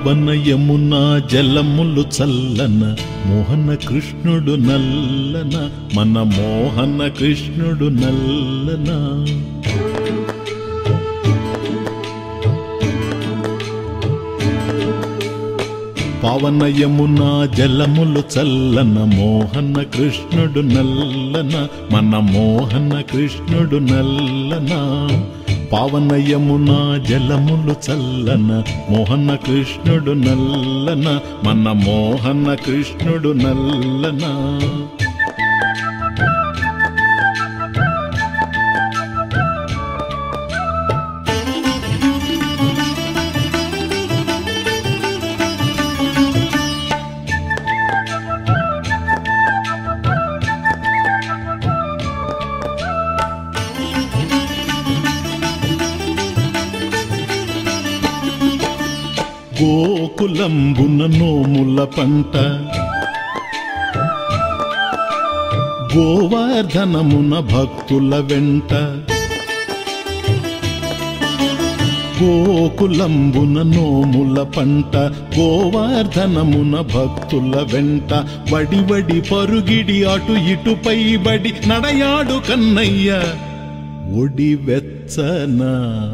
పావన యమునా జలములు చల్లన మోహన కృష్ణుడు నల్లన మన మోహన కృష్ణుడు నల్లన పావన యమునా జలములు చల్లన మోహన కృష్ణుడు నల్లన మన మోహన కృష్ణుడు నల్లన పావన యమునా జలములు చల్లన మోహన కృష్ణుడు నల్లన మన మోహన కృష్ణుడు నల్లన గోకులంబున నోముల పంట గోవర్ధనమున భక్తుల వెంట గోకులంబున నోముల పంట గోవర్ధనమున భక్తుల వెంట వడి వడి పరుగిడి అటు ఇటుపై బడి నడయాడు కన్నయ్య ఒడి వెచ్చనా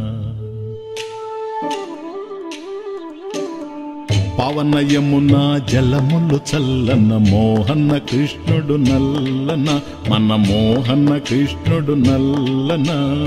పవన యమున జలములు చల్లన మోహన కృష్ణుడు నల్లన మన మోహన కృష్ణుడు నల్లన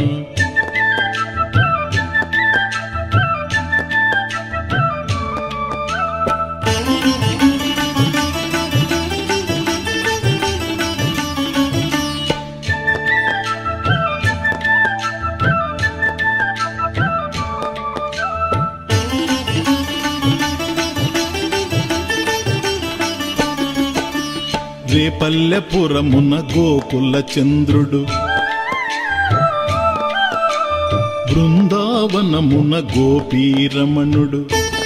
రేపల్లెపురమున గోకుల చంద్రుడు బృందావనమున గోపీరమణుడు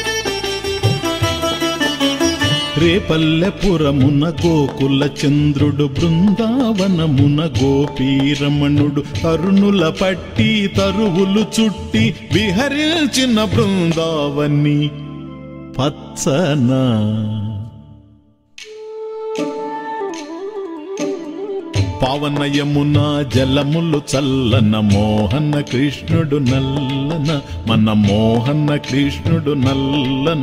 రేపల్లెపురమున గోకుల చంద్రుడు బృందావనమున గోపీరమణుడు తరుణుల పట్టి తరువులు చుట్టి విహరించిన బృందావని పచ్చనా పావన యమున జలములు చల్లన మోహన కృష్ణుడు నల్లన మన మోహన కృష్ణుడు నల్లన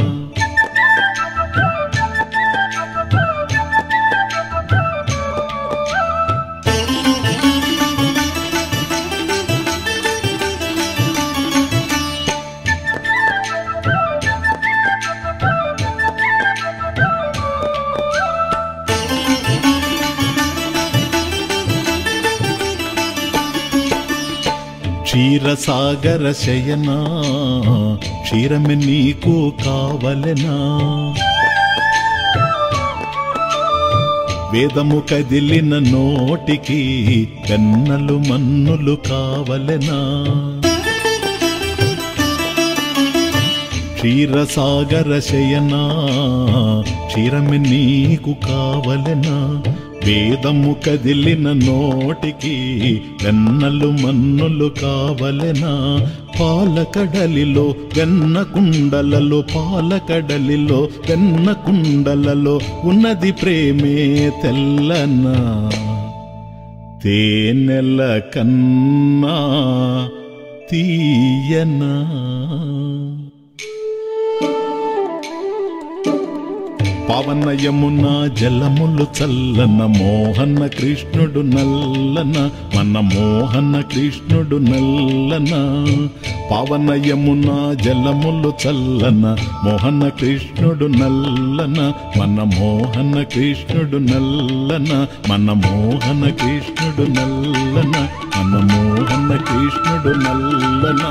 క్షీరసాగర శయనా క్షీరమి నీకు కావలెనా వేదము కదిలిన నోటికి కన్నలు మన్నులు కావలెనా క్షీరసాగర శయనా క్షీరమి నీకు కావలెనా వేదము కదిలిన నోటికి వెన్నలు మన్నులు కావలెనా పాలకడలిలో వెన్న కుండలలో పాలకడలిలో వెన్న కుండలలో ఉన్నది ప్రేమే తెల్లనా తేనెల కన్నా తీయనా పవన యమున జలములు చల్లన మోహన కృష్ణుడు నల్లన మన మోహన కృష్ణుడు నల్లన పవన యమున జలములు చల్లన మోహన కృష్ణుడు నల్లన మన మోహన కృష్ణుడు నల్లన మన మోహన కృష్ణుడు నల్లన మన మోహన కృష్ణుడు నల్లన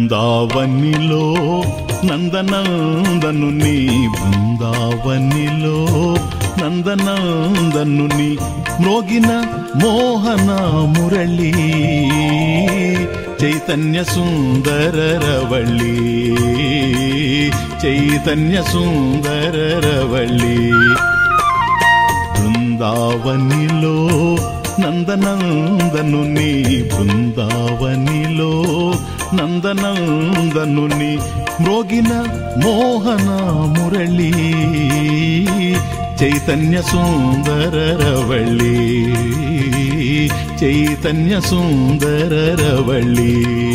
బృందావనిలో నందనందను నీ బృందావనిలో నందనందను నీ మ్రోగిన మోహన మురళి చైతన్య సుందర రవళి చైతన్య సుందర రవళి బృందావనిలో నందనందను నీ బృందావనిలో నందనందను నీ మ్రోగిన మోహన మురళి చైతన్య సుందర రవళి చైతన్య సుందర రవళి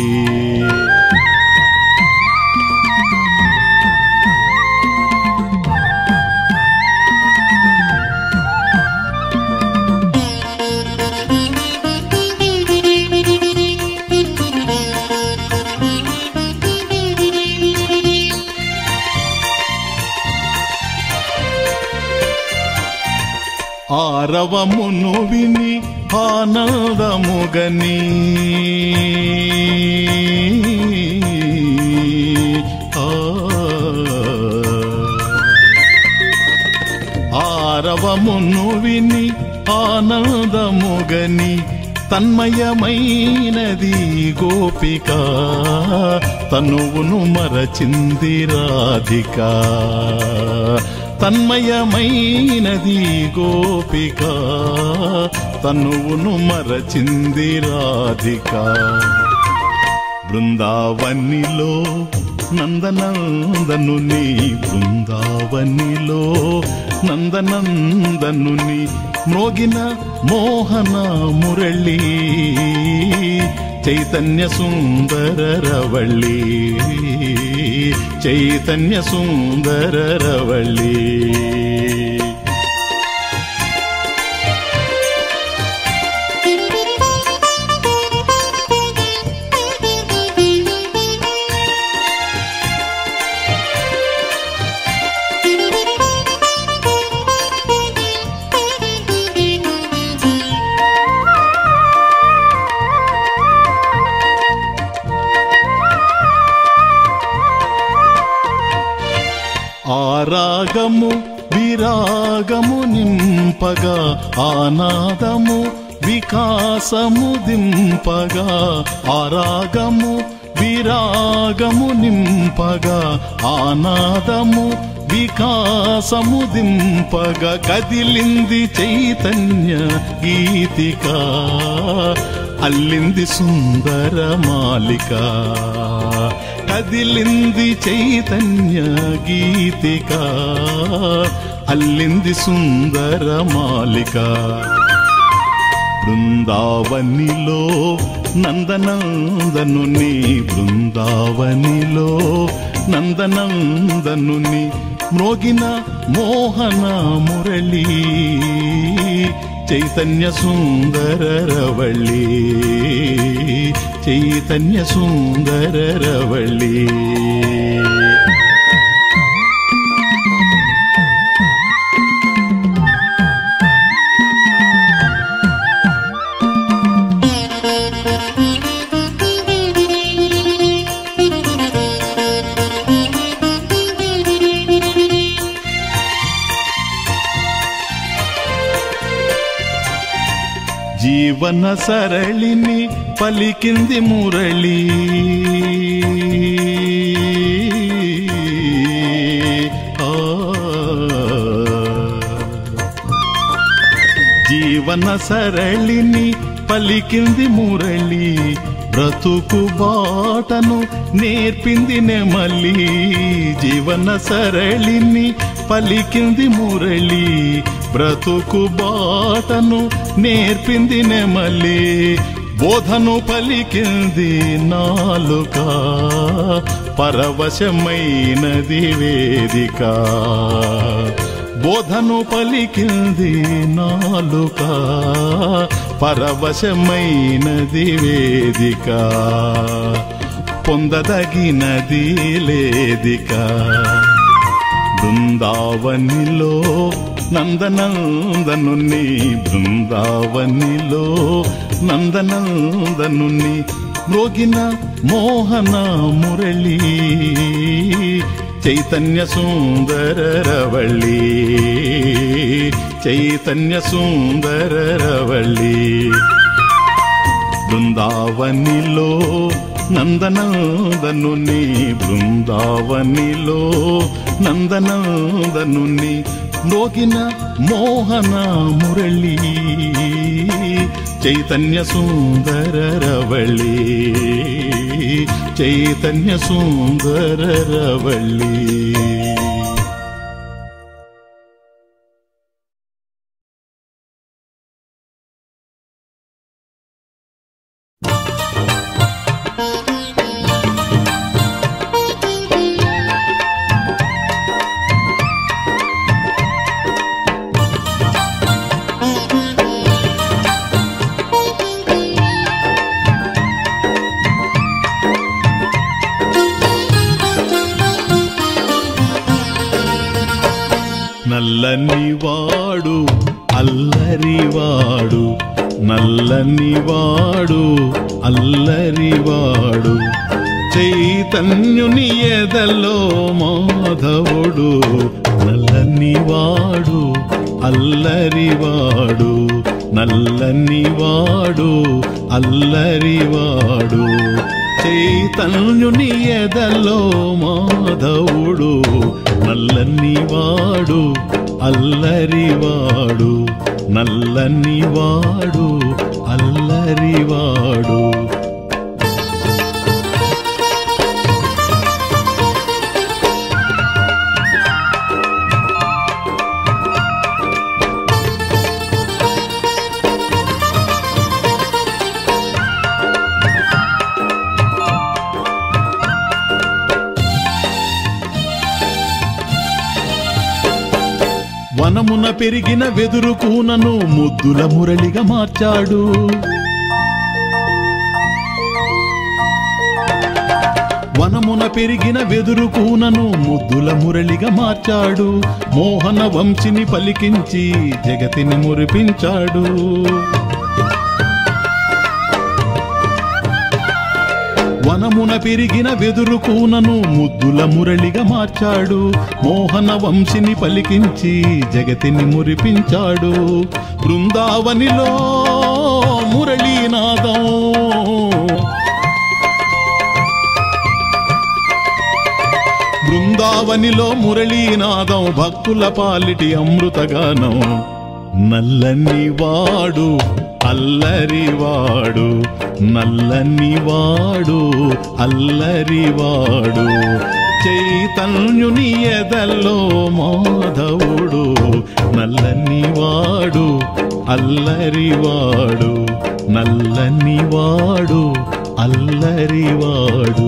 ఆరవమును విని ఆనందముగని ఆ. ఆరవమును విని ఆనందముగని తన్మయమైనది గోపిక తనువును మరచింది రాధిక తన్మయమైనది గోపిక తనువును మరచింది రాధిక బృందావనిలో నందనందను నీ బృందావనిలో నందనందను నీ మ్రోగిన మోహన మురళి చైతన్య సుందర రవళి చైతన్య సుందర రవళి ఆరాగము విరాగము నింపగా ఆనాదము వికాసము దింపగా ఆరాగము విరాగము నింపగా ఆనాదము వికాసము దింపగా కదిలింది చైతన్య గీతిక అల్లింది సుందర మాలిక కదిలింది చైతన్య గీతిక అల్లింది సుందర మాలిక బృందావనిలో నందనందను నీ బృందావనిలో నందనందను నీ మ్రోగిన మోహన మురళి చైతన్య సుందర రవళి చైతన్య సుందర రవళి జీవన సరళిని పలికింది మురళి ఆ. జీవన సరళిని పలికింది మురళి బ్రతుకు బాటను నేర్పింది నెమలి జీవన సరళిని పలికింది మురళి బ్రతుకు బాటను నేర్పింది నెమలి బోధను పలికింది నాలుక పరవశమైనది వేదిక బోధను పలికింది నాలుక పరవశమైనది వేదిక పొందదగినది లేదిక బృందావనిలో నందనందను నీ బృందావనిలో నందనందను నీ మ్రోగిన మోహన మురళి చైతన్య సుందర రవళి చైతన్య సుందర రవళి బృందావనిలో నందనందనుని బృందావనిలో నందనందనుని మోగిన మోహన మురళి చైతన్య సుందర రవళి చైతన్య సుందర రవళి నల్లని వాడు అల్లరివాడు నల్లని వాడు అల్లరివాడు చైతన్యుని ఎదలో మాధవుడు నల్లని వాడు అల్లరివాడు నల్లని వాడు అల్లరివాడు చైతన్యుని ఎదలో మాధవుడు నల్లని వాడు అల్లరివాడు నల్లని వాడు అల్లరివాడు వనమున పెరిగిన వెదురు కూనను ముద్దుల మురళిగా మార్చాడు వనమున పెరిగిన వెదురు కూనను ముద్దుల మురళిగా మార్చాడు మోహన వంశిని పలికించి జగతిని మురిపించాడు వనమున పెరిగిన వెదురు కూనను ముద్దుల మురళిగా మార్చాడు మోహన వంశిని పలికించి జగతిని మురిపించాడు బృందావనిలో మురళీనాదం బృందావనిలో మురళీనాదం భక్తుల పాలిటి అమృతగానం నల్లని వాడు అల్లరివాడు నల్లని వాడు అల్లరివాడు చైతన్యుని ఎదల్లో మాధవుడు నల్లని వాడు అల్లరివాడు నల్లని వాడు అల్లరివాడు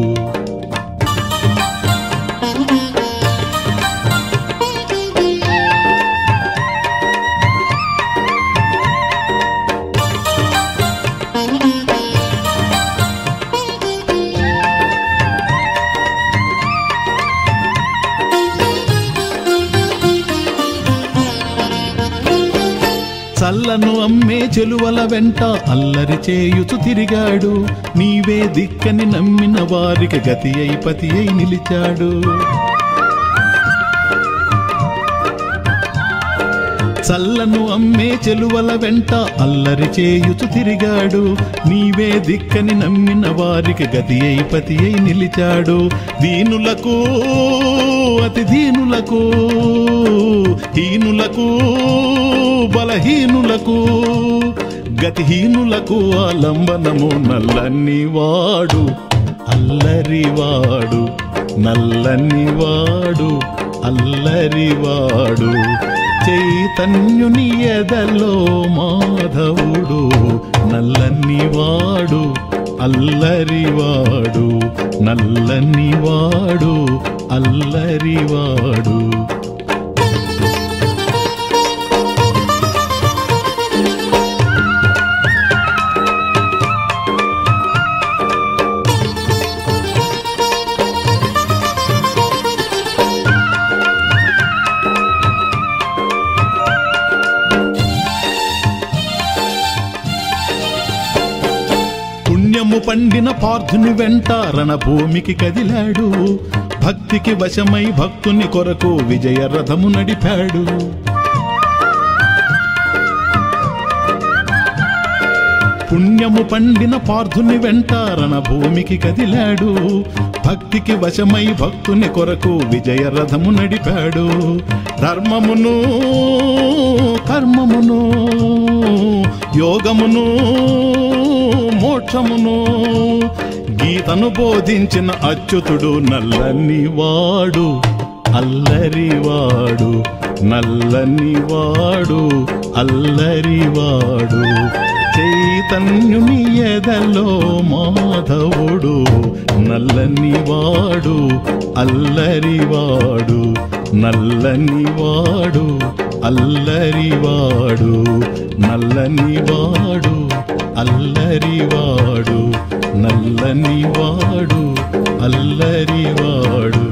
చల్లను అమ్మే చెలువల వెంట అల్లరి చేయుచు తిరిగాడు నీవే దిక్కని నమ్మిన వారికి గతి అయి పతి అయి నిలిచాడు చల్లను అమ్మే చెలువల వెంట అల్లరి చేయుచు తిరిగాడు నీవే దిక్కని నమ్మిన వారికి గతి అయి పతి అయి నిలిచాడు దీనులకు అతి దీనులకు హీనులకు బలహీనులకు గతిహీనులకు ఆలంబనము నల్లని వాడు అల్లరివాడు నల్లని వాడు అల్లరివాడు చైతన్యుని ఎదలో మాధవుడు నల్లని వాడు అల్లరివాడు నల్లని వాడు అల్లరివాడు పుణ్యము పండిన పార్థుని వెంట రణభూమికి కదిలాడు భక్తికి వశమై భక్తుని కొరకు విజయ రథము నడిపాడు పుణ్యము పండిన పార్థుని వెంట రణభూమికి కదిలాడు భక్తికి వశమై భక్తుని కొరకు విజయ రథము నడిపాడు ధర్మమును కర్మమును యోగమును మోక్షమును గీతను బోధించిన అచ్యుతుడు నల్లని వాడు అల్లరివాడు నల్లని వాడు అల్లరివాడు చైతన్యుని ఎదలో మాధవుడు నల్లని వాడు అల్లరివాడు నల్లని వాడు అల్లరివాడు నల్లని వాడు అల్లరివాడు నల్లని వాడు అల్లరివాడు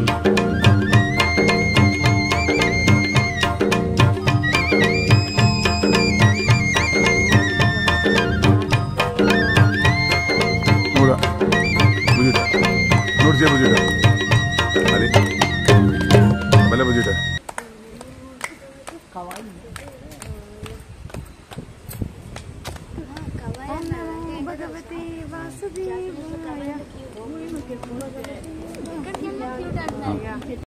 నూడ బుజుట నూరు చే బుజుట అది భలే బుజుట భగవతి వాసుదేవాయ